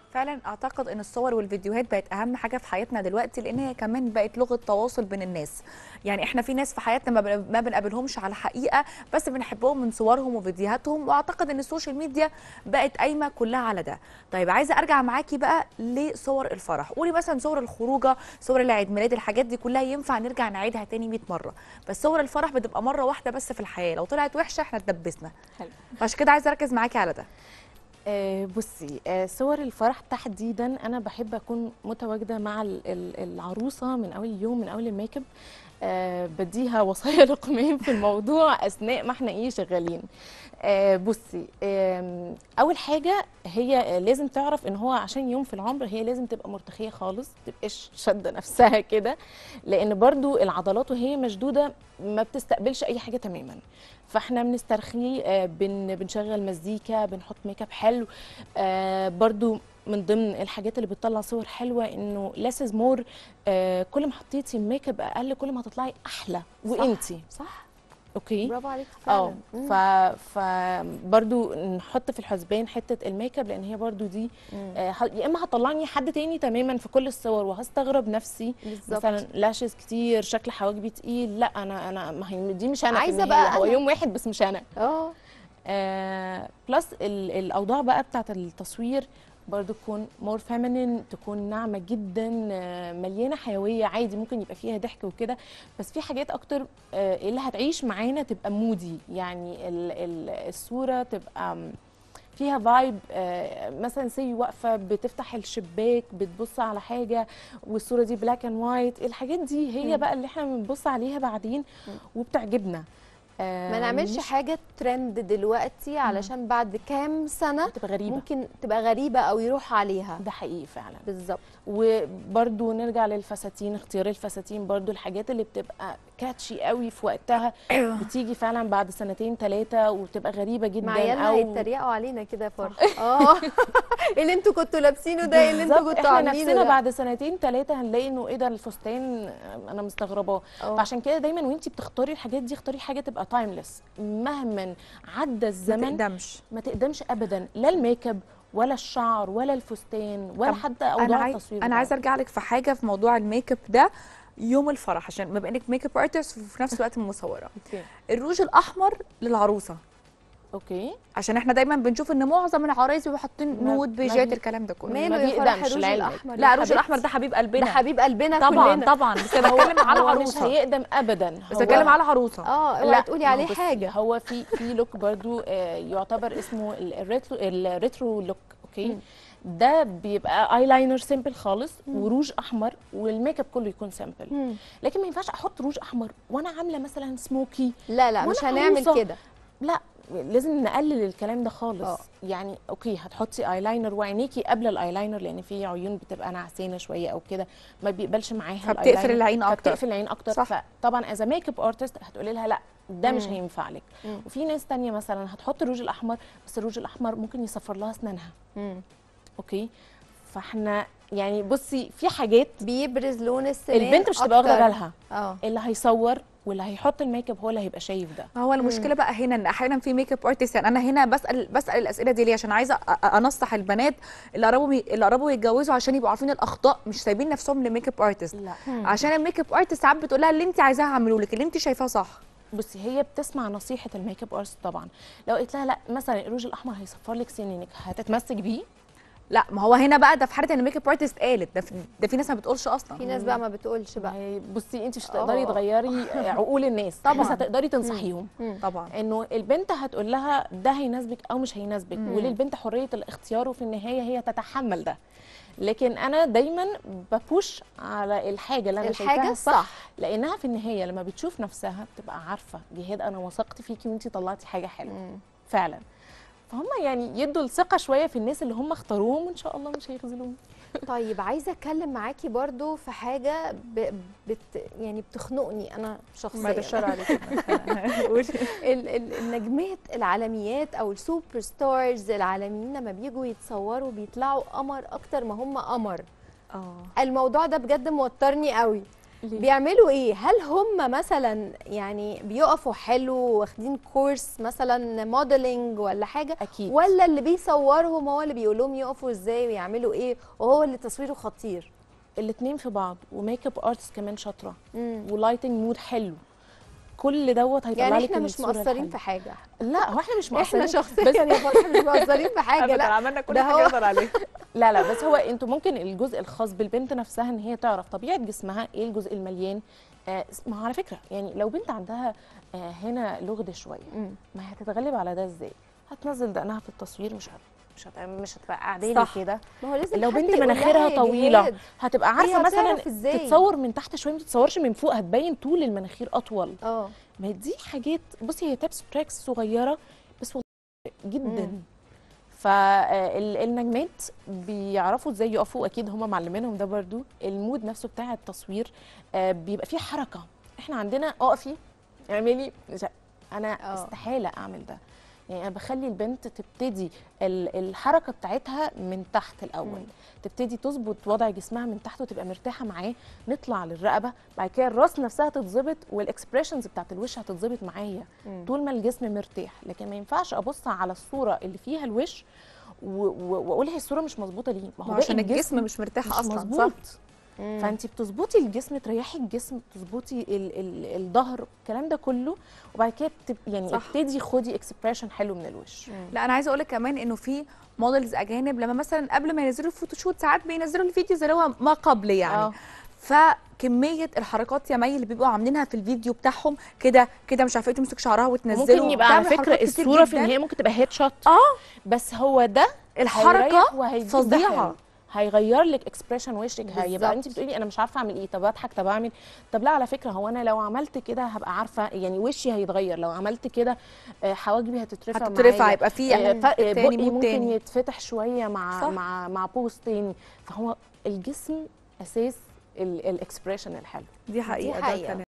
فعلا اعتقد ان الصور والفيديوهات بقت اهم حاجه في حياتنا دلوقتي لان هي كمان بقت لغه تواصل بين الناس يعني احنا في ناس في حياتنا ما بن- ما بنقابلهمش على حقيقه بس بنحبهم من صورهم وفيديوهاتهم واعتقد ان السوشيال ميديا بقت قايمه كلها على ده طيب عايزه ارجع معاكي بقى لصور الفرح قولي مثلا صور الخروجه صور العيد ميلاد الحاجات دي كلها ينفع نرجع نعيدها تاني 100 مره بس صور الفرح بتبقى مره واحده بس في الحياه لو طلعت وحشه احنا اتدبسنا حلو. فعشان كده عايزه اركز معاكي على ده آه، بصي آه، صور الفرح تحديدا انا بحب اكون متواجده مع ال- ال- العروسه من اول اليوم من اول الميك اب آه، بديها وصايا رقمين في الموضوع اثناء ما احنا ايه شغالين آه، بصي آم، اول حاجه هي آه، لازم تعرف ان هو عشان يوم في العمر هي لازم تبقى مرتخيه خالص ما تبقاش شاده نفسها كده لان برضو العضلات وهي مشدوده ما بتستقبلش اي حاجه تماما فاحنا بنسترخي آه، بن بنشغل مزيكا بنحط ميك اب حلو آه، برضو من ضمن الحاجات اللي بتطلع صور حلوه انه less is more آه، كل ما حطيتي ميك اب اقل كل ما هتطلعي احلى وانتي صح اوكي برافو عليكي اه فعلا ف ف برضو نحط في الحسبان حته الميك اب لان هي برضو دي مم. آه، ه- يا اما هتطلعني حد تاني تماما في كل الصور وهستغرب نفسي بالظبط مثلا لاشز كتير شكل حواجبي تقيل لا انا انا ما هي دي مش انا في عايزة النهاية، بقى هو أنا. يوم واحد بس مش انا اه آه بلس ال- الاوضاع بقى بتاعت التصوير برضو تكون مور فيمينين تكون ناعمه جدا آه، مليانه حيويه عادي ممكن يبقى فيها ضحك وكده بس في حاجات اكتر آه، اللي هتعيش معانا تبقى مودي يعني ال- ال- الصوره تبقى م- فيها فايب مثلا سي واقفه بتفتح الشباك بتبص على حاجه والصوره دي بلاك اند وايت الحاجات دي هي مم. بقى اللي احنا بنبص عليها بعدين مم. وبتعجبنا آه، ما نعملش مش حاجه ترند دلوقتي علشان بعد كام سنه بتبقى غريبه ممكن تبقى غريبه او يروح عليها ده حقيقي فعلا بالظبط وبرضو نرجع للفساتين اختيار الفساتين برضو الحاجات اللي بتبقى كاتشي قوي في وقتها بتيجي فعلا بعد سنتين ثلاثة وبتبقى غريبة جدا مع عيالنا أو هيتريقوا علينا كده يا فرح اه اللي انتوا كنتوا لابسينه ده إيه اللي انتوا بالظبط، كنتوا احنا عاملينه نفسنا ده بعد سنتين ثلاثة هنلاقي انه ايه ده الفستان انا مستغرباه آه. فعشان كده دايما وانتي بتختاري الحاجات دي اختاري حاجة تبقى تايمليس مهما عدى ما الزمن تقدمش ما تقدمش ابدا لا الميك اب ولا الشعر ولا الفستان ولا طب حتى انا اوضاع عايز التصوير انا بتاعه. عايزه ارجع لك في حاجه في موضوع الميك اب ده يوم الفرح عشان بما انك ميك اب ارتست وفي نفس الوقت مصوره اوكي الروج الاحمر للعروسه اوكي عشان احنا دايما بنشوف ان معظم العرايس بيبقوا حاطين ما- نود ما بيجات بي- الكلام ده كله ماله ما يا فرح بيقدمش الروج لعلمك. الاحمر لا يا الروج الاحمر حبيبتي. ده حبيب قلبنا ده حبيب قلبنا طبعا كلنا طبعا بس انا بتكلم على هو مش عروسه هيقدم ابدا بس هو- بتكلم على عروسه اه اوعي لا تقولي ما هو عليه بصي، حاجه هو في في لوك برضو آه، يعتبر اسمه ال- الريترو الريترو لوك اوكي مم. ده بيبقى اي لاينر سيمبل خالص مم. وروج احمر والميك اب كله يكون سيمبل مم. لكن ما ينفعش احط روج احمر وانا عامله مثلا سموكي لا لا وأنا مش هنعمل عروسة. كده لا لازم نقلل الكلام ده خالص آه. يعني اوكي هتحطي ايلاينر وعينيكي قبل الايلاينر لان في عيون بتبقى نعسانه شويه او كده ما بيقبلش معاها فبتقفل الأيلاينر. العين أكتر. فبتقفل العين اكتر صح. فطبعا از ميك اب ارتست هتقولي لها لا ده مش مم. هينفع لك مم. وفي ناس تانية مثلا هتحط الروج الاحمر بس الروج الاحمر ممكن يصفر لها اسنانها مم. اوكي فاحنا يعني بصي في حاجات بيبرز لون السنان البنت مش تبقى واخده أكتر. بالها اه اللي هيصور واللي هيحط الميك اب هو اللي هيبقى شايف ده ما هو المشكله بقى هنا ان احيانا في ميك اب ارتست يعني انا هنا بسال بسال الاسئله دي ليه عشان عايزه أ- أ- انصح البنات اللي قربوا اللي قربوا يتجوزوا عشان يبقوا عارفين الاخطاء مش سايبين نفسهم لميك اب ارتست لا عشان الميك اب ارتست ساعات بتقول لها اللي انت عايزاه هعمله لك اللي انت شايفاه صح بصي هي بتسمع نصيحه الميك اب ارتست طبعا لو قلت لها لا مثلا الروج الاحمر هيصفر لك سنينك هتتمسك بيه لا ما هو هنا بقى ده في حاله ان الميك اب ارتست قالت ده في, ده في ناس ما بتقولش اصلا في ناس بقى ما بتقولش بقى هي- بصي انت مش هتقدري آه. تغيري عقول الناس طبعاً. بس هتقدري تنصحيهم مم. طبعا انه البنت هتقول لها ده هيناسبك او مش هيناسبك مم. وللبنت حريه الاختيار وفي النهايه هي تتحمل ده لكن انا دايما ببوش على الحاجه اللي انا الحاجه شايفاها صح الصح لانها في النهايه لما بتشوف نفسها بتبقى عارفه جهاد انا وثقت فيكي وانت طلعتي حاجه حلوه مم. فعلا فهم يعني يدوا الثقه شويه في الناس اللي هم اختاروهم وان شاء الله مش هيخذلوهم طيب عايزه اتكلم معاكي برضو في حاجه ب... بت... يعني بتخنقني انا شخصيا بعد الشر عليك ال- ال- النجمات العالميات او السوبر ستارز العالميين لما بيجوا يتصوروا بيطلعوا قمر اكتر ما هم قمر اه الموضوع ده بجد موترني قوي ليه؟ بيعملوا ايه هل هم مثلا يعني بيقفوا حلو واخدين كورس مثلا موديلنج ولا حاجه اكيد ولا اللي بيصورهم هو اللي بيقول لهم يقفوا ازاي ويعملوا ايه وهو اللي تصويره خطير الاثنين في بعض وميك اب ارتست كمان شاطره مم. ولايتنج مود حلو كل دوت هيطلع يعني لك احنا مش الصورة مقصرين الحلوة. في حاجه لا هو احنا مش احنا مقصرين شخصيا يا فرحه مش مقصرين في حاجه أبداً، لا عملنا كل ده حاجه هو- نقدر عليها لا لا بس هو انتوا ممكن الجزء الخاص بالبنت نفسها ان هي تعرف طبيعه جسمها ايه الجزء المليان آه ما هو على فكره يعني لو بنت عندها آه هنا لغد شويه مم. ما هي هتتغلب على ده ازاي هتنزل دقنها في التصوير مش هت مش هت مش هتبقى قاعده لي صح. كده ما هو لازم لو حد بنت يقول لها مناخيرها يا طويله جهاد. هتبقى عارفه هي مثلا هتعرف إزاي؟ تتصور من تحت شويه ما تتصورش من فوق هتبين طول المناخير اطول اه ما هي دي حاجات بصي هي تابس تراكس صغيره بس والله جدا مم. فالنجمات بيعرفوا ازاي يقفوا اكيد هم معلمينهم ده برضو المود نفسه بتاع التصوير آه، بيبقى فيه حركه احنا عندنا اقفي اعملي مش ع- انا آه. استحاله اعمل ده يعني انا بخلي البنت تبتدي ال- الحركه بتاعتها من تحت الاول مم. تبتدي تظبط وضع جسمها من تحت وتبقى مرتاحه معاه نطلع للرقبه بعد كده الراس نفسها تتظبط والاكسبريشنز بتاعت الوش هتتظبط معايا مم. طول ما الجسم مرتاح لكن ما ينفعش ابص على الصوره اللي فيها الوش و- و- واقول هي الصوره مش مظبوطه ليه ما ما هو باقي عشان الجسم مش مرتاح مش اصلا مظبوط صح مم. فانت بتظبطي الجسم تريحي الجسم تظبطي ال- ال- الظهر الكلام ده كله وبعد كده بتب... يعني صح. ابتدي خدي اكسبريشن حلو من الوش مم. لا انا عايزه اقول لك كمان انه في موديلز اجانب لما مثلا قبل ما ينزلوا الفوتوشوت ساعات بينزلوا الفيديوز اللي هو ما قبل يعني آه. فكميه الحركات يا مي اللي بيبقوا عاملينها في الفيديو بتاعهم كده كده مش عارفه ايه تمسك شعرها وتنزله ممكن يبقى على وبتعمل فكره حركات كتير الصوره في جداً. النهايه ممكن تبقى هيد شوت اه بس هو ده الحركه هيريح وهيديك ده فظيعة. حلو. هيغير لك اكسبريشن وشك هيبقى بالظبط. انت بتقولي انا مش عارفه اعمل ايه طب اضحك طب اعمل طب لا على فكره هو انا لو عملت كده هبقى عارفه يعني وشي هيتغير لو عملت كده آه، حواجبي هتترفع هتترفع معايا. يبقى في آه، ف- آه، تاني بقي مود ممكن تاني يتفتح شويه مع صح. مع مع بوز تاني فهو الجسم اساس الاكسبريشن الحلو دي حقيقه ده حقيقة. كلام